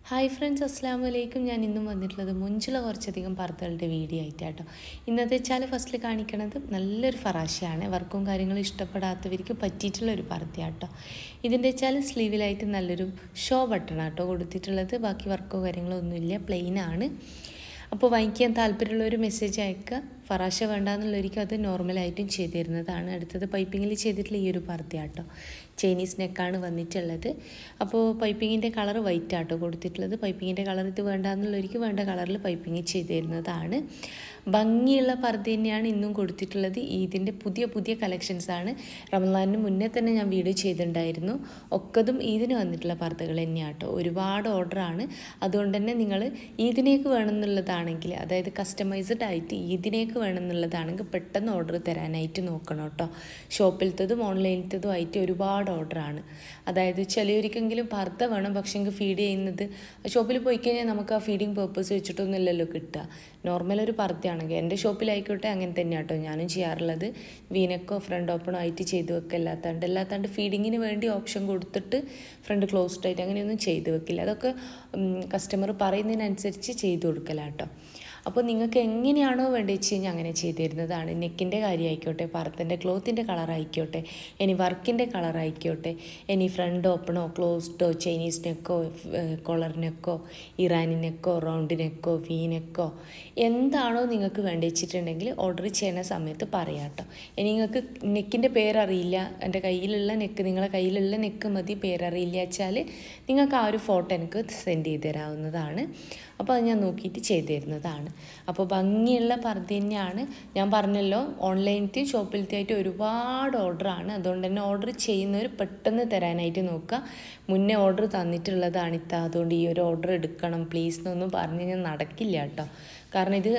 hi friends അസ്സാം വലൈക്കും ഞാൻ ഇന്നും വന്നിട്ടുള്ളത് മുഞ്ചുള്ള കുറച്ചധികം പർദ്ദകളുടെ വീഡിയോ ആയിട്ടാട്ടോ ഇന്നത്തെ വെച്ചാൽ ഫസ്റ്റിൽ കാണിക്കണത് നല്ലൊരു ഫറാശയാണ് വർക്കും കാര്യങ്ങളും ഇഷ്ടപ്പെടാത്തവർക്ക് പറ്റിയിട്ടുള്ള ഒരു പർദ്ദയാട്ടോ ഇതിൻ്റെ വെച്ചാൽ സ്ലീവിലായിട്ട് നല്ലൊരു ഷോ ബട്ടണാട്ടോ കൊടുത്തിട്ടുള്ളത് ബാക്കി വർക്കോ കാര്യങ്ങളോ ഒന്നുമില്ല പ്ലെയിൻ ആണ് അപ്പോൾ വാങ്ങിക്കാൻ താല്പര്യമുള്ള ഒരു മെസ്സേജ് അയക്കുക ഫറാശ വേണ്ടാന്നുള്ളവർക്ക് അത് നോർമലായിട്ടും ചെയ്തു തരുന്നതാണ് അടുത്തത് പൈപ്പിങ്ങിൽ ചെയ്തിട്ടുള്ള ഈ ഒരു പർദ്ദയാട്ടോ ചൈനീസ് നെക്കാണ് വന്നിട്ടുള്ളത് അപ്പോൾ പൈപ്പിങ്ങിൻ്റെ കളർ വൈറ്റ് ആട്ടോ കൊടുത്തിട്ടുള്ളത് പൈപ്പിങ്ങിൻ്റെ കളർ ഇത് വേണ്ടാന്നുള്ളവർക്ക് വേണ്ട കളറിൽ പൈപ്പിങ് ചെയ്തു തരുന്നതാണ് ഭംഗിയുള്ള പർദ്ദ തന്നെയാണ് ഇന്നും കൊടുത്തിട്ടുള്ളത് ഈദിൻ്റെ പുതിയ പുതിയ കളക്ഷൻസാണ് റമദാനിന് മുന്നേ തന്നെ ഞാൻ വീഡിയോ ചെയ്തിട്ടുണ്ടായിരുന്നു ഒക്കതും ഈദിന് വന്നിട്ടുള്ള പർദ്ദകൾ തന്നെയാട്ടോ ഒരുപാട് ഓർഡറാണ് അതുകൊണ്ട് തന്നെ നിങ്ങൾ ഈദിനേക്ക് വേണമെന്നുള്ളതാണെങ്കിൽ അതായത് കസ്റ്റമൈസ്ഡ് ആയിട്ട് ഈദിനേക്ക് വേണമെന്നുള്ളതാണെങ്കിൽ പെട്ടെന്ന് ഓർഡർ തരാനായിട്ട് നോക്കണം കേട്ടോ ഷോപ്പിലത്തതും ഓൺലൈനിലത്തതും ആയിട്ട് ഒരുപാട് ഓർഡറാണ് അതായത് ചിലവർക്കെങ്കിലും പർദ്ദ വേണം പക്ഷേ ഫീഡ് ചെയ്യുന്നത് ഷോപ്പിൽ പോയി കഴിഞ്ഞാൽ നമുക്ക് ആ ഫീഡിങ് പേർപ്പസ് വെച്ചിട്ടൊന്നുമില്ലല്ലോ കിട്ടുക നോർമൽ ഒരു പർദ്ദയാണെങ്കിൽ എൻ്റെ ഷോപ്പിലായിക്കോട്ടെ അങ്ങനെ തന്നെയാട്ടോ ഞാനും ചെയ്യാറുള്ളത് വീനക്കോ ഫ്രണ്ട് ഓപ്പണോ ആയിട്ട് ചെയ്ത് വെക്കുക അല്ലാത്തണ്ട് അല്ലാത്തണ്ട് ഫീഡിങ്ങിന് വേണ്ടി ഓപ്ഷൻ കൊടുത്തിട്ട് ഫ്രണ്ട് ക്ലോസ്ഡ് ആയിട്ട് അങ്ങനെയൊന്നും ചെയ്ത് വെക്കില്ല അതൊക്കെ കസ്റ്റമർ പറയുന്നതിനനുസരിച്ച് ചെയ്ത് കൊടുക്കലാട്ടോ അപ്പോൾ നിങ്ങൾക്ക് എങ്ങനെയാണോ വേണ്ടത് വെച്ച് കഴിഞ്ഞാൽ അങ്ങനെ ചെയ്തു തരുന്നതാണ് നെക്കിൻ്റെ കാര്യമായിക്കോട്ടെ പർത്തൻ്റെ ക്ലോത്തിൻ്റെ കളറായിക്കോട്ടെ ഇനി വർക്കിൻ്റെ കളറായിക്കോട്ടെ ഇനി ഫ്രണ്ട് ഓപ്പണോ ക്ലോസ്ഡോ ചൈനീസ് നെക്കോ കൊളർ നെക്കോ ഇറാനി നെക്കോ റൗണ്ട് നെക്കോ വി നെക്കോ എന്താണോ നിങ്ങൾക്ക് വേണ്ടി വെച്ചിട്ടുണ്ടെങ്കിൽ ഓർഡർ ചെയ്യുന്ന സമയത്ത് പറയാം കേട്ടോ ഇനി നിങ്ങൾക്ക് നെക്കിൻ്റെ പേരറിയില്ല എൻ്റെ കയ്യിലുള്ള നെക്ക് നിങ്ങളെ കയ്യിലുള്ള നെക്ക് മതി പേരറിയില്ല വെച്ചാൽ നിങ്ങൾക്ക് ആ ഒരു ഫോട്ടോ എനിക്ക് സെൻഡ് ചെയ്ത് തരാവുന്നതാണ് അപ്പോൾ അത് ഞാൻ നോക്കിയിട്ട് ചെയ്തു തരുന്നതാണ് അപ്പോൾ ഭംഗിയുള്ള പർദ്ദ തന്നെയാണ് ഞാൻ പറഞ്ഞല്ലോ ഓൺലൈനത്തെ ഷോപ്പിലത്തെ ആയിട്ട് ഒരുപാട് ഓർഡറാണ് അതുകൊണ്ട് തന്നെ ഓർഡർ ചെയ്യുന്നവർ പെട്ടെന്ന് തരാനായിട്ട് നോക്കുക മുന്നേ ഓർഡർ തന്നിട്ടുള്ളതാണ് ഇത്ത അതുകൊണ്ട് ഈ ഒരു ഓർഡർ എടുക്കണം പ്ലീസ് എന്നൊന്നും പറഞ്ഞ് ഞാൻ നടക്കില്ല കേട്ടോ കാരണം ഇത്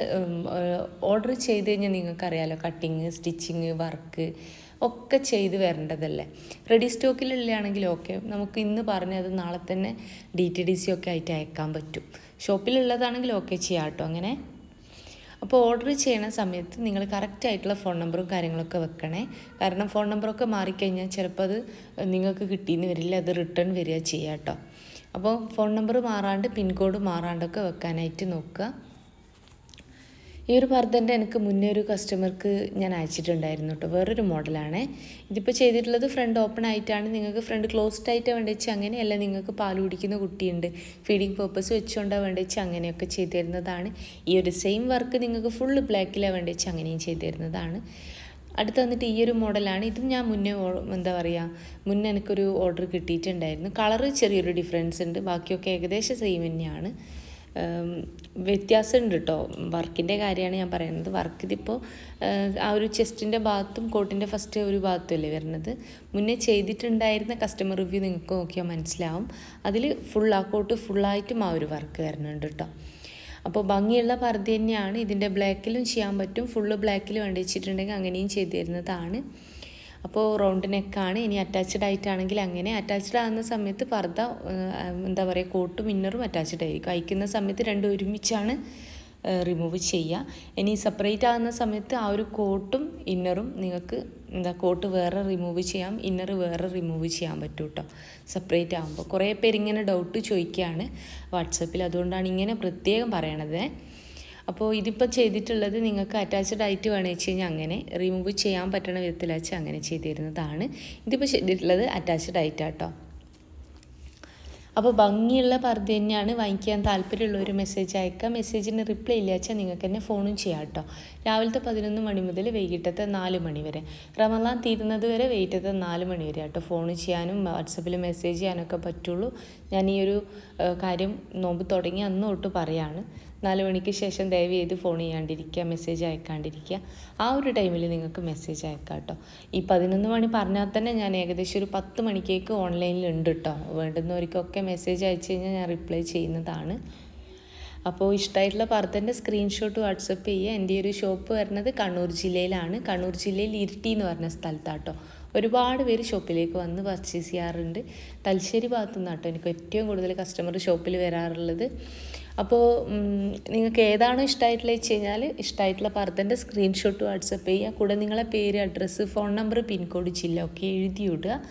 ഓർഡർ ചെയ്ത് കഴിഞ്ഞാൽ നിങ്ങൾക്കറിയാലോ കട്ടിങ് സ്റ്റിച്ചിങ് വർക്ക് ഒക്കെ ചെയ്ത് വരേണ്ടതല്ലേ റെഡി സ്റ്റോക്കിലുള്ളതാണെങ്കിൽ ഓക്കെ നമുക്ക് ഇന്ന് പറഞ്ഞത് നാളെ തന്നെ ഡി ടി ഡി സി ഒക്കെ ആയിട്ട് അയക്കാൻ പറ്റും ഷോപ്പിലുള്ളതാണെങ്കിൽ ഓക്കെ ചെയ്യാം കേട്ടോ അങ്ങനെ അപ്പോൾ ഓർഡർ ചെയ്യണ സമയത്ത് നിങ്ങൾ കറക്റ്റ് ആയിട്ടുള്ള ഫോൺ നമ്പറും കാര്യങ്ങളൊക്കെ വെക്കണേ കാരണം ഫോൺ നമ്പറൊക്കെ മാറിക്കഴിഞ്ഞാൽ ചിലപ്പോൾ അത് നിങ്ങൾക്ക് കിട്ടിയെന്ന് വരില്ല അത് റിട്ടേൺ വരിക ചെയ്യുക കേട്ടോ അപ്പോൾ ഫോൺ നമ്പർ മാറാണ്ട് പിൻകോഡ് മാറാണ്ടൊക്കെ വെക്കാനായിട്ട് നോക്കുക ഈ ഒരു പർദ്ദൻ്റെ എനിക്ക് മുന്നേ ഒരു കസ്റ്റമർക്ക് ഞാൻ അയച്ചിട്ടുണ്ടായിരുന്നു കേട്ടോ വേറൊരു മോഡലാണേ ഇതിപ്പോൾ ചെയ്തിട്ടുള്ളത് ഫ്രണ്ട് ഓപ്പൺ ആയിട്ടാണ് നിങ്ങൾക്ക് ഫ്രണ്ട് ക്ലോസ്ഡ് ആയിട്ട് വേണ്ടി വെച്ചാൽ അങ്ങനെയല്ല നിങ്ങൾക്ക് പാൽ കുടിക്കുന്ന കുട്ടിയുണ്ട് ഫീഡിങ് പേർപ്പസ് വെച്ചുകൊണ്ടാണ് വേണ്ടി വെച്ചാൽ അങ്ങനെയൊക്കെ ചെയ്തു തരുന്നതാണ് ഈ ഒരു സെയിം വർക്ക് നിങ്ങൾക്ക് ഫുള്ള് ബ്ലാക്കിലാണ് വേണ്ടി വെച്ചാൽ അങ്ങനെയും ചെയ്തു തരുന്നതാണ് അടുത്ത് വന്നിട്ട് ഈ ഒരു മോഡലാണ് ഇതും ഞാൻ മുന്നേ എന്താ പറയുക മുന്നേ എനിക്കൊരു ഓർഡർ കിട്ടിയിട്ടുണ്ടായിരുന്നു കളറ് ചെറിയൊരു ഡിഫറൻസ് ഉണ്ട് ബാക്കിയൊക്കെ ഏകദേശം സെയിം തന്നെയാണ് വ്യത്യാസമുണ്ട് കേട്ടോ വർക്കിൻ്റെ കാര്യമാണ് ഞാൻ പറയുന്നത് വർക്ക് ഇതിപ്പോൾ ആ ഒരു ചെസ്റ്റിൻ്റെ ഭാഗത്തും കോട്ടിൻ്റെ ഫസ്റ്റ് ഒരു ഭാഗത്തും അല്ലേ വരുന്നത് മുന്നേ ചെയ്തിട്ടുണ്ടായിരുന്ന കസ്റ്റമർ റിവ്യൂ നിങ്ങൾക്ക് നോക്കിയാൽ മനസ്സിലാവും അതിൽ ഫുൾ ആ കോട്ട് ഫുള്ളായിട്ടും ആ ഒരു വർക്ക് വരുന്നുണ്ട് കേട്ടോ അപ്പോൾ ഭംഗിയുള്ള പർദ്ദ തന്നെയാണ് ഇതിൻ്റെ ബ്ലാക്കിലും ചെയ്യാൻ പറ്റും ഫുള്ള് ബ്ലാക്കിൽ വേണ്ടി വെച്ചിട്ടുണ്ടെങ്കിൽ അങ്ങനെയും ചെയ്തു തരുന്നതാണ് അപ്പോൾ റൗണ്ട് നെക്കാണ് ഇനി അറ്റാച്ച്ഡ് ആയിട്ടാണെങ്കിൽ അങ്ങനെ അറ്റാച്ച്ഡ് ആകുന്ന സമയത്ത് പർദ്ദ എന്താ പറയുക കോട്ടും ഇന്നറും അറ്റാച്ച്ഡ് ആയിരിക്കും അയക്കുന്ന സമയത്ത് രണ്ടും ഒരുമിച്ചാണ് റിമൂവ് ചെയ്യുക ഇനി സെപ്പറേറ്റ് ആകുന്ന സമയത്ത് ആ ഒരു കോട്ടും ഇന്നറും നിങ്ങൾക്ക് എന്താ കോട്ട് വേറെ റിമൂവ് ചെയ്യാം ഇന്നർ വേറെ റിമൂവ് ചെയ്യാൻ പറ്റും കേട്ടോ സെപ്പറേറ്റ് ആകുമ്പോൾ കുറേ പേര് ഇങ്ങനെ ഡൗട്ട് ചോദിക്കുകയാണ് വാട്സപ്പിൽ അതുകൊണ്ടാണ് ഇങ്ങനെ പ്രത്യേകം പറയണത് അപ്പോൾ ഇതിപ്പോൾ ചെയ്തിട്ടുള്ളത് നിങ്ങൾക്ക് അറ്റാച്ച്ഡ് ആയിട്ട് വേണമെന്ന് വെച്ച് കഴിഞ്ഞാൽ അങ്ങനെ റിമൂവ് ചെയ്യാൻ പറ്റുന്ന വിധത്തിൽ വെച്ച് അങ്ങനെ ചെയ്ത് തരുന്നതാണ് ഇതിപ്പോൾ ചെയ്തിട്ടുള്ളത് അറ്റാച്ച്ഡ് ആയിട്ടാട്ടോ അപ്പോൾ ഭംഗിയുള്ള പർദ്ദ തന്നെയാണ് വാങ്ങിക്കാൻ താല്പര്യമുള്ള ഒരു മെസ്സേജ് അയക്കുക മെസ്സേജിന് റിപ്ലൈ ഇല്ല വെച്ചാൽ നിങ്ങൾക്ക് തന്നെ ഫോണും ചെയ്യാം കേട്ടോ രാവിലത്തെ പതിനൊന്ന് മണി മുതൽ വൈകിട്ടത്തെ നാല് മണി വരെ റമദാൻ തീരുന്നത് വരെ വൈകിട്ടത്തെ നാല് മണി വരെ കേട്ടോ ഫോൺ ചെയ്യാനും വാട്സപ്പിൽ മെസ്സേജ് ചെയ്യാനൊക്കെ പറ്റുള്ളൂ ഞാൻ ഈ ഒരു കാര്യം നോമ്പ് തുടങ്ങി അന്ന് തൊട്ട് പറയാണ് നാല് മണിക്ക് ശേഷം ദയവ് ചെയ്ത് ഫോൺ ചെയ്യാണ്ടിരിക്കുക മെസ്സേജ് അയക്കാണ്ടിരിക്കുക ആ ഒരു ടൈമിൽ നിങ്ങൾക്ക് മെസ്സേജ് അയക്കാം കേട്ടോ ഈ പതിനൊന്ന് മണി പറഞ്ഞാൽ തന്നെ ഞാൻ ഏകദേശം ഒരു പത്ത് മണിക്കേക്ക് ഓൺലൈനിൽ ഉണ്ട് കേട്ടോ വേണ്ടുന്നവർക്കൊക്കെ മെസ്സേജ് അയച്ചു കഴിഞ്ഞാൽ ഞാൻ റിപ്ലൈ ചെയ്യുന്നതാണ് അപ്പോൾ ഇഷ്ടമായിട്ടുള്ള പർദ്ദൻ്റെ സ്ക്രീൻഷോട്ട് വാട്സപ്പ് ചെയ്യുക എൻ്റെ ഒരു ഷോപ്പ് വരുന്നത് കണ്ണൂർ ജില്ലയിലാണ് കണ്ണൂർ ജില്ലയിൽ ഇരിട്ടി എന്ന് പറഞ്ഞ സ്ഥലത്താട്ടോ ഒരുപാട് പേര് ഷോപ്പിലേക്ക് വന്ന് പർച്ചേസ് ചെയ്യാറുണ്ട് തലശ്ശേരി ഭാഗത്തു നിന്നാട്ടോ എനിക്ക് ഏറ്റവും കൂടുതൽ കസ്റ്റമർ ഷോപ്പിൽ വരാറുള്ളത് അപ്പോൾ നിങ്ങൾക്ക് ഏതാണോ ഇഷ്ടമായിട്ടുള്ളത് വെച്ച് കഴിഞ്ഞാൽ ഇഷ്ടമായിട്ടുള്ള പർദ്ദൻ്റെ സ്ക്രീൻഷോട്ട് വാട്സപ്പ് ചെയ്യുക കൂടെ നിങ്ങളെ പേര് അഡ്രസ്സ് ഫോൺ നമ്പർ പിൻകോഡ് ജില്ല ഒക്കെ എഴുതി വിടുക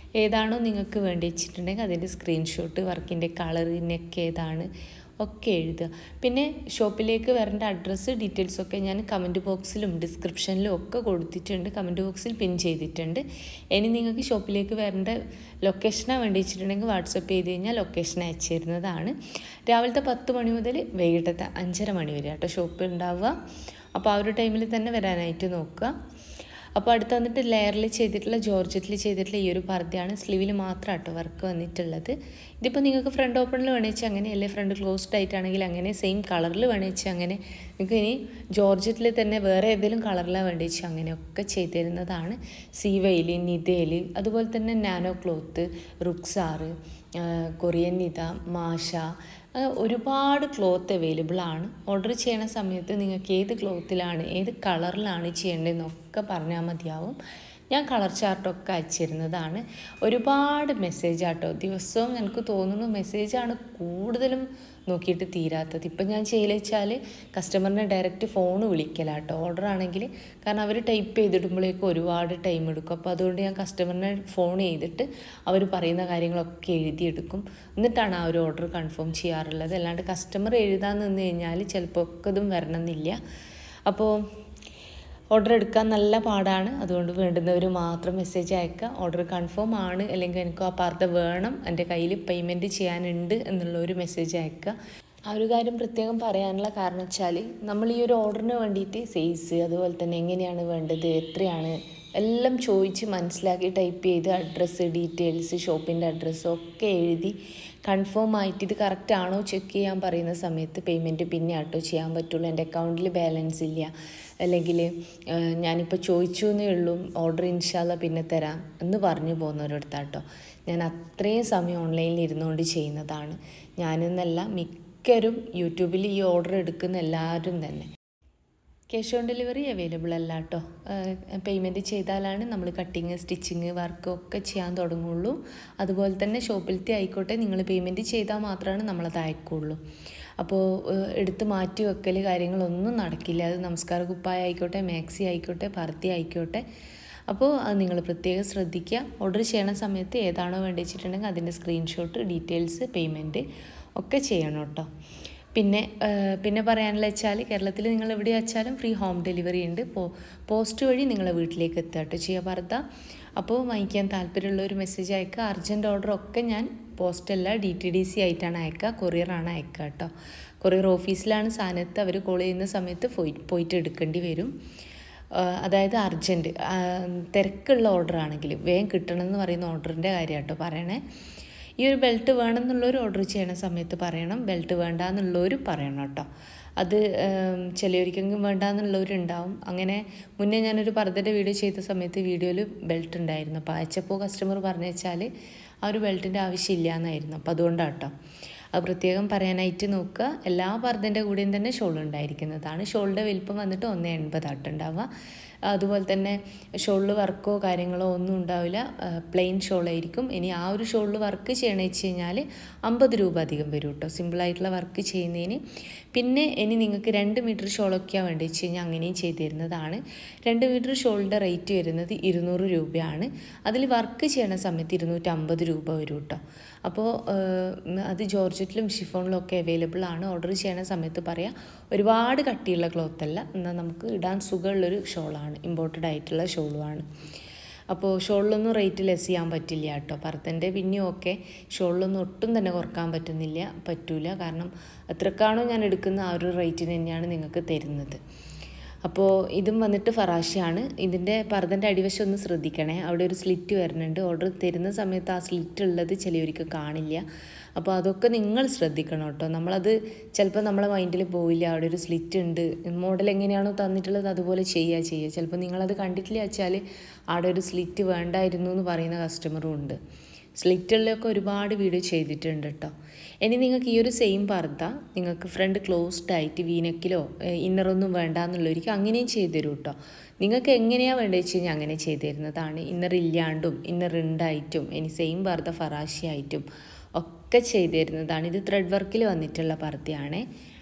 ഏതാണോ നിങ്ങൾക്ക് വേണ്ടി വെച്ചിട്ടുണ്ടെങ്കിൽ അതിൻ്റെ സ്ക്രീൻഷോട്ട് വർക്കിൻ്റെ കളർ നെക്ക് ഏതാണ് ഒക്കെ എഴുതുക പിന്നെ ഷോപ്പിലേക്ക് വരേണ്ട അഡ്രസ്സ് ഡീറ്റെയിൽസ് ഒക്കെ ഞാൻ കമൻറ്റ് ബോക്സിലും ഡിസ്ക്രിപ്ഷനിലും ഒക്കെ കൊടുത്തിട്ടുണ്ട് കമൻറ്റ് ബോക്സിൽ പിൻ ചെയ്തിട്ടുണ്ട് ഇനി നിങ്ങൾക്ക് ഷോപ്പിലേക്ക് വരേണ്ട ലൊക്കേഷനാണ് വേണ്ടി വെച്ചിട്ടുണ്ടെങ്കിൽ വാട്സപ്പ് ചെയ്ത് കഴിഞ്ഞാൽ ലൊക്കേഷൻ അയച്ചു തരുന്നതാണ് രാവിലത്തെ പത്ത് മണി മുതൽ വൈകിട്ടത്തെ അഞ്ചര മണി വരെ കേട്ടോ ഷോപ്പ് ഉണ്ടാവുക അപ്പോൾ ആ ഒരു ടൈമിൽ തന്നെ വരാനായിട്ട് നോക്കുക അപ്പോൾ അടുത്ത് വന്നിട്ട് ലെയറിൽ ചെയ്തിട്ടുള്ള ജോർജറ്റിൽ ചെയ്തിട്ടുള്ള ഈ ഒരു പർദ്ദയാണ് സ്ലീവിൽ മാത്രം കേട്ടോ വർക്ക് വന്നിട്ടുള്ളത് ഇതിപ്പോൾ നിങ്ങൾക്ക് ഫ്രണ്ട് ഓപ്പണിൽ വേണിച്ച് അങ്ങനെ അല്ലെ ഫ്രണ്ട് ക്ലോസ്ഡ് ആയിട്ടാണെങ്കിൽ അങ്ങനെ സെയിം കളറിൽ വേണിച്ച് അങ്ങനെ നിങ്ങൾക്ക് ഇനി ജോർജറ്റിൽ തന്നെ വേറെ ഏതെങ്കിലും കളറിലാണ് വേണ്ടിച്ച് അങ്ങനെയൊക്കെ ചെയ്തു തരുന്നതാണ് സീവയിൽ നിതയിൽ അതുപോലെ തന്നെ നാനോ ക്ലോത്ത് റുക്സാറ് കൊറിയൻ നിത മാഷ ഒരുപാട് ക്ലോത്ത് അവൈലബിൾ ആണ് ഓർഡർ ചെയ്യണ സമയത്ത് നിങ്ങൾക്ക് ഏത് ക്ലോത്തിലാണ് ഏത് കളറിലാണ് ചെയ്യേണ്ടതെന്നൊക്കെ പറഞ്ഞാൽ മതിയാവും ഞാൻ കളർ ചാർട്ടൊക്കെ അയച്ചിരുന്നതാണ് ഒരുപാട് മെസ്സേജ് ആട്ടോ ദിവസവും എനിക്ക് തോന്നുന്നു മെസ്സേജാണ് കൂടുതലും നോക്കിയിട്ട് തീരാത്തത് ഇപ്പം ഞാൻ ചെയ്യൽ വെച്ചാൽ കസ്റ്റമറിനെ ഡയറക്റ്റ് ഫോൺ വിളിക്കലാട്ടോ ഓർഡർ ആണെങ്കിൽ കാരണം അവർ ടൈപ്പ് ചെയ്തിടുമ്പോഴേക്കും ഒരുപാട് ടൈം എടുക്കും അപ്പോൾ അതുകൊണ്ട് ഞാൻ കസ്റ്റമറിനെ ഫോൺ ചെയ്തിട്ട് അവർ പറയുന്ന കാര്യങ്ങളൊക്കെ എഴുതിയെടുക്കും എന്നിട്ടാണ് ആ ഒരു ഓർഡർ കൺഫേം ചെയ്യാറുള്ളത് അല്ലാണ്ട് കസ്റ്റമർ എഴുതാൻ നിന്ന് കഴിഞ്ഞാൽ ചിലപ്പോൾ ഒക്കെ ഇതും വരണമെന്നില്ല അപ്പോൾ ഓർഡർ എടുക്കാൻ നല്ല പാടാണ് അതുകൊണ്ട് വേണ്ടുന്നവർ മാത്രം മെസ്സേജ് അയക്കുക ഓർഡർ കൺഫേം ആണ് അല്ലെങ്കിൽ എനിക്ക് ആ പർദ്ദ വേണം എൻ്റെ കയ്യിൽ പേയ്മെൻറ്റ് ചെയ്യാനുണ്ട് എന്നുള്ള ഒരു മെസ്സേജ് അയക്കുക ആ ഒരു കാര്യം പ്രത്യേകം പറയാനുള്ള കാരണം വെച്ചാൽ നമ്മൾ ഈ ഒരു ഓർഡറിന് വേണ്ടിയിട്ട് സൈസ് അതുപോലെ തന്നെ എങ്ങനെയാണ് വേണ്ടത് എത്രയാണ് എല്ലാം ചോദിച്ച് മനസ്സിലാക്കി ടൈപ്പ് ചെയ്ത് അഡ്രസ്സ് ഡീറ്റെയിൽസ് ഷോപ്പിൻ്റെ അഡ്രസ്സ് ഒക്കെ എഴുതി കൺഫേം ആയിട്ട് ഇത് കറക്റ്റ് ആണോ ചെക്ക് ചെയ്യാൻ പറയുന്ന സമയത്ത് പേയ്മെൻറ്റ് പിന്നെ ആട്ടോ ചെയ്യാൻ പറ്റുള്ളൂ എൻ്റെ അക്കൗണ്ടിൽ ബാലൻസ് ഇല്ല അല്ലെങ്കിൽ ഞാനിപ്പോൾ ചോദിച്ചു എന്നേ ഉള്ളൂ ഓർഡർ ഇൻഷാല്ല പിന്നെ തരാം എന്ന് പറഞ്ഞു പോകുന്നവരടുത്താട്ടോ ഞാൻ അത്രയും സമയം ഓൺലൈനിൽ ഇരുന്നുകൊണ്ട് ചെയ്യുന്നതാണ് ഞാനെന്നല്ല മിക്കരും യൂട്യൂബിൽ ഈ ഓർഡർ എടുക്കുന്ന എല്ലാവരും തന്നെ ക്യാഷ് ഓൺ ഡെലിവറി അവൈലബിൾ അല്ല കേട്ടോ പേയ്മെൻറ്റ് ചെയ്താലാണ് നമ്മൾ കട്ടിങ് സ്റ്റിച്ചിങ് വർക്ക് ഒക്കെ ചെയ്യാൻ തുടങ്ങുള്ളൂ അതുപോലെ തന്നെ ഷോപ്പിലത്തെ ആയിക്കോട്ടെ നിങ്ങൾ പേയ്മെൻറ്റ് ചെയ്താൽ മാത്രമാണ് നമ്മളത് അയക്കുള്ളൂ അപ്പോൾ എടുത്ത് മാറ്റി വെക്കൽ കാര്യങ്ങളൊന്നും നടക്കില്ല അത് നമസ്കാര കുപ്പായ ആയിക്കോട്ടെ മാക്സി ആയിക്കോട്ടെ പർത്തി ആയിക്കോട്ടെ അപ്പോൾ അത് നിങ്ങൾ പ്രത്യേകം ശ്രദ്ധിക്കുക ഓർഡർ ചെയ്യണ സമയത്ത് ഏതാണോ വേണ്ടി വെച്ചിട്ടുണ്ടെങ്കിൽ അതിൻ്റെ സ്ക്രീൻഷോട്ട് ഡീറ്റെയിൽസ് പേയ്മെൻറ്റ് ഒക്കെ ചെയ്യണം കേട്ടോ പിന്നെ പിന്നെ പറയാനുള്ള വെച്ചാൽ കേരളത്തിൽ നിങ്ങൾ എവിടെ വെച്ചാലും ഫ്രീ ഹോം ഡെലിവറി ഉണ്ട് പോ പോസ്റ്റ് വഴി നിങ്ങളെ വീട്ടിലേക്ക് എത്തുക കേട്ടോ ചെയ്യുക പർദ്ദ അപ്പോൾ വാങ്ങിക്കാൻ താല്പര്യമുള്ള ഒരു മെസ്സേജ് അയക്കുക അർജൻറ്റ് ഓർഡർ ഒക്കെ ഞാൻ പോസ്റ്റല്ല ഡി ടി ഡി സി ആയിട്ടാണ് അയക്കുക കൊറിയറാണ് അയക്കുക കേട്ടോ കൊറിയർ ഓഫീസിലാണ് സാധനത്ത് അവർ കോൾ ചെയ്യുന്ന സമയത്ത് പോയി പോയിട്ട് എടുക്കേണ്ടി വരും അതായത് അർജൻറ്റ് തിരക്കുള്ള ഓർഡർ ആണെങ്കിൽ വേഗം കിട്ടണം എന്ന് പറയുന്ന ഓർഡറിൻ്റെ കാര്യം കേട്ടോ പറയണേ ഈ ഒരു ബെൽറ്റ് വേണമെന്നുള്ളൊരു ഓർഡർ ചെയ്യണ സമയത്ത് പറയണം ബെൽറ്റ് വേണ്ട എന്നുള്ളവർ പറയണം കേട്ടോ അത് ചിലവർക്കെങ്കിലും വേണ്ട എന്നുള്ളവരുണ്ടാവും അങ്ങനെ മുന്നേ ഞാനൊരു പർദ്ദയുടെ വീഡിയോ ചെയ്ത സമയത്ത് വീഡിയോയിൽ ബെൽറ്റ് ഉണ്ടായിരുന്നു അപ്പോൾ അയച്ചപ്പോൾ കസ്റ്റമർ പറഞ്ഞു വെച്ചാൽ ആ ഒരു ബെൽറ്റിൻ്റെ ആവശ്യമില്ല എന്നായിരുന്നു അപ്പോൾ അതുകൊണ്ടാണ് കേട്ടോ അത് പ്രത്യേകം പറയാനായിട്ട് നോക്കുക എല്ലാ പർദ്ദൻ്റെ കൂടെയും തന്നെ ഷോൾ ഉണ്ടായിരിക്കുന്നതാണ് ഷോളിൻ്റെ വലിപ്പം വന്നിട്ട് ഒന്ന് എൺപതാട്ടുണ്ടാവുക അതുപോലെ തന്നെ ഷോളിൽ വർക്കോ കാര്യങ്ങളോ ഒന്നും ഉണ്ടാവില്ല പ്ലെയിൻ ഷോളായിരിക്കും ഇനി ആ ഒരു ഷോളിൽ വർക്ക് ചെയ്യണമെന്ന് വെച്ച് കഴിഞ്ഞാൽ അമ്പത് രൂപ അധികം വരും കേട്ടോ സിമ്പിളായിട്ടുള്ള വർക്ക് ചെയ്യുന്നതിന് പിന്നെ ഇനി നിങ്ങൾക്ക് രണ്ട് മീറ്റർ ഷോളൊക്കെയാണ് വേണ്ടി വെച്ച് കഴിഞ്ഞാൽ അങ്ങനെയും ചെയ്തു തരുന്നതാണ് രണ്ട് മീറ്റർ ഷോളിൻ്റെ റേറ്റ് വരുന്നത് ഇരുന്നൂറ് രൂപയാണ് അതിൽ വർക്ക് ചെയ്യണ സമയത്ത് ഇരുന്നൂറ്റമ്പത് രൂപ വരും കേട്ടോ അപ്പോൾ അത് ജോർജറ്റിലും ഷിഫോണിലും ഒക്കെ അവൈലബിൾ ആണ് ഓർഡർ ചെയ്യണ സമയത്ത് പറയാം ഒരുപാട് കട്ടിയുള്ള ക്ലോത്ത് അല്ല എന്നാൽ നമുക്ക് ഇടാൻ സുഖമുള്ളൊരു ഷോളാണ് ഇമ്പോർട്ടഡ് ആയിട്ടുള്ള ഷോളുമാണ് അപ്പോൾ ഷോളിലൊന്നും റേറ്റ് ലെസ് ചെയ്യാൻ പറ്റില്ല കേട്ടോ പർത്തൻ്റെ പിന്നെയും ഒക്കെ ഷോളിലൊന്നും ഒട്ടും തന്നെ കുറക്കാൻ പറ്റുന്നില്ല പറ്റൂല കാരണം എത്രക്കാണോ ഞാൻ എടുക്കുന്ന ആ ഒരു റേറ്റിന് തന്നെയാണ് നിങ്ങൾക്ക് തരുന്നത് അപ്പോൾ ഇതും വന്നിട്ട് ഫറാശയാണ് ഇതിൻ്റെ പർദ്ദൻ്റെ അടിവശം ഒന്ന് ശ്രദ്ധിക്കണേ അവിടെ ഒരു സ്ലിറ്റ് വരുന്നുണ്ട് ഓർഡർ തരുന്ന സമയത്ത് ആ സ്ലിറ്റ് ഉള്ളത് ചിലവർക്ക് കാണില്ല അപ്പോൾ അതൊക്കെ നിങ്ങൾ ശ്രദ്ധിക്കണം കേട്ടോ നമ്മളത് ചിലപ്പോൾ നമ്മളെ മൈൻഡിൽ പോവില്ല അവിടെ ഒരു സ്ലിറ്റ് ഉണ്ട് മോഡൽ എങ്ങനെയാണോ തന്നിട്ടുള്ളത് അതുപോലെ ചെയ്യുക ചെയ്യുക ചിലപ്പോൾ നിങ്ങളത് കണ്ടിട്ടില്ല വെച്ചാൽ അവിടെ ഒരു സ്ലിറ്റ് വേണ്ടായിരുന്നു എന്ന് പറയുന്ന കസ്റ്റമറും ഉണ്ട് സ്ലിറ്റുകളിലൊക്കെ ഒരുപാട് വീഡിയോ ചെയ്തിട്ടുണ്ട് കേട്ടോ ഇനി നിങ്ങൾക്ക് ഈ ഒരു സെയിം പർദ്ദ നിങ്ങൾക്ക് ഫ്രണ്ട് ക്ലോസ്ഡ് ആയിട്ട് വീനക്കിലോ ഇന്നറൊന്നും വേണ്ട എന്നുള്ളവർക്ക് അങ്ങനെയും ചെയ്തു തരും കേട്ടോ നിങ്ങൾക്ക് എങ്ങനെയാണ് വേണ്ടത് വെച്ച് കഴിഞ്ഞാൽ അങ്ങനെ ചെയ്തു തരുന്നതാണ് ഇന്നർ ഇല്ലാണ്ടും ഇന്നർ ഉണ്ടായിട്ടും ഇനി സെയിം പർദ്ദ ഫറാശി ആയിട്ടും ഒക്കെ ചെയ്തു തരുന്നതാണ് ഇത് ത്രെഡ് വർക്കിൽ വന്നിട്ടുള്ള പർദ്ദയാണ്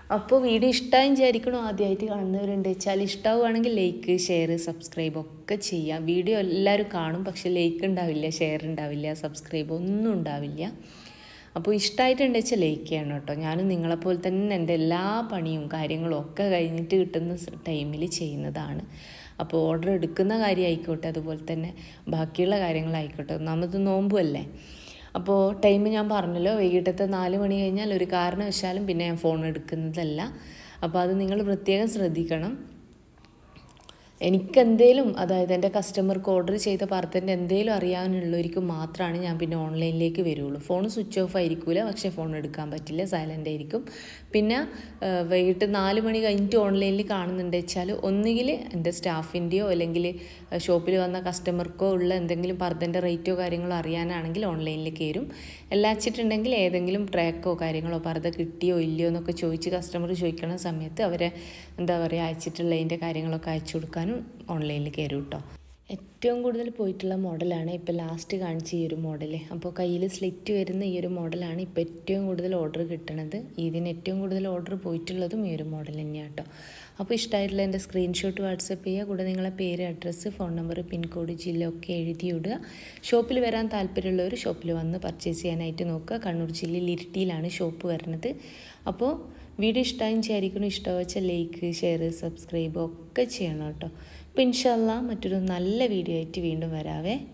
അപ്പോൾ വീഡിയോ ഇഷ്ടമായി വിചാരിക്കണോ ആദ്യമായിട്ട് കാണുന്നവരുണ്ട് വെച്ചാൽ ഇഷ്ടമാവുകയാണെങ്കിൽ ലൈക്ക് ഷെയർ സബ്സ്ക്രൈബ് ഒക്കെ ചെയ്യാം വീഡിയോ എല്ലാവരും കാണും പക്ഷെ ലൈക്ക് ഉണ്ടാവില്ല ഷെയർ ഉണ്ടാവില്ല സബ്സ്ക്രൈബ് ഒന്നും ഉണ്ടാവില്ല അപ്പോൾ ഇഷ്ടമായിട്ടുണ്ട് വെച്ചാൽ ലൈക്ക് ചെയ്യണം കേട്ടോ ഞാനും നിങ്ങളെപ്പോലെ തന്നെ എൻ്റെ എല്ലാ പണിയും കാര്യങ്ങളും ഒക്കെ കഴിഞ്ഞിട്ട് കിട്ടുന്ന ടൈമിൽ ചെയ്യുന്നതാണ് അപ്പോൾ ഓർഡർ എടുക്കുന്ന കാര്യമായിക്കോട്ടെ അതുപോലെ തന്നെ ബാക്കിയുള്ള കാര്യങ്ങളായിക്കോട്ടെ ഒന്നാമത് നോമ്പുമല്ലേ അപ്പോൾ ടൈം ഞാൻ പറഞ്ഞല്ലോ വൈകിട്ടത്തെ നാല് മണി കഴിഞ്ഞാൽ ഒരു കാരണവശാലും പിന്നെ ഞാൻ ഫോൺ എടുക്കുന്നതല്ല അപ്പോൾ അത് നിങ്ങൾ പ്രത്യേകം ശ്രദ്ധിക്കണം എനിക്ക് എന്തേലും അതായത് എൻ്റെ കസ്റ്റമർക്ക് ഓർഡർ ചെയ്ത പാർത്തിൻ്റെ എന്തേലും അറിയാനുള്ളവർക്ക് മാത്രമാണ് ഞാൻ പിന്നെ ഓൺലൈനിലേക്ക് വരുള്ളൂ ഫോൺ സ്വിച്ച് ഓഫ് ആയിരിക്കില്ല പക്ഷേ ഫോൺ എടുക്കാൻ പറ്റില്ല സൈലൻ്റ് ആയിരിക്കും പിന്നെ വൈകിട്ട് നാല് മണി കഴിഞ്ഞിട്ട് ഓൺലൈനിൽ കാണുന്നുണ്ട് വെച്ചാൽ ഒന്നുകിൽ എൻ്റെ സ്റ്റാഫിൻ്റെയോ അല്ലെങ്കിൽ ഷോപ്പിൽ വന്ന കസ്റ്റമർക്കോ ഉള്ള എന്തെങ്കിലും പർദ്ദൻ്റെ റേറ്റോ കാര്യങ്ങളോ അറിയാനാണെങ്കിൽ ഓൺലൈനിൽ കയറും എല്ലാച്ചിട്ടുണ്ടെങ്കിൽ ഏതെങ്കിലും ട്രാക്കോ കാര്യങ്ങളോ പർദ്ദ കിട്ടിയോ ഇല്ലയോ എന്നൊക്കെ ചോദിച്ച് കസ്റ്റമർ ചോദിക്കണ സമയത്ത് അവരെ എന്താ പറയുക അയച്ചിട്ടുള്ളതിൻ്റെ കാര്യങ്ങളൊക്കെ അയച്ചു കൊടുക്കാനും ഓൺലൈനിൽ കയറും കേട്ടോ ഏറ്റവും കൂടുതൽ പോയിട്ടുള്ള മോഡലാണ് ഇപ്പോൾ ലാസ്റ്റ് കാണിച്ച ഈ ഒരു മോഡൽ അപ്പോൾ കയ്യിൽ സ്ലിറ്റ് വരുന്ന ഈ ഒരു മോഡലാണ് ഇപ്പോൾ ഏറ്റവും കൂടുതൽ ഓർഡർ കിട്ടണത് ഇതിന് ഏറ്റവും കൂടുതൽ ഓർഡർ പോയിട്ടുള്ളതും ഈ ഒരു മോഡൽ തന്നെയാണ് കേട്ടോ അപ്പോൾ ഇഷ്ടമായിട്ടുള്ള എൻ്റെ സ്ക്രീൻഷോട്ട് വാട്സപ്പ് ചെയ്യുക കൂടെ നിങ്ങളെ പേര് അഡ്രസ്സ് ഫോൺ നമ്പർ പിൻകോഡ് ജില്ല ഒക്കെ എഴുതി വിടുക ഷോപ്പിൽ വരാൻ താല്പര്യമുള്ളവർ ഷോപ്പിൽ വന്ന് പർച്ചേസ് ചെയ്യാനായിട്ട് നോക്കുക കണ്ണൂർ ജില്ലയിൽ ഇരിട്ടിയിലാണ് ഷോപ്പ് വരുന്നത് അപ്പോൾ വീഡിയോ ഇഷ്ടമായും വിചാരിക്കണം ഇഷ്ടം വെച്ചാൽ ലൈക്ക് ഷെയർ സബ്സ്ക്രൈബ് ഒക്കെ ചെയ്യണം കേട്ടോ അപ്പോൾ ഇൻഷാല്ല മറ്റൊരു നല്ല വീഡിയോ ആയിട്ട് വീണ്ടും വരാവേ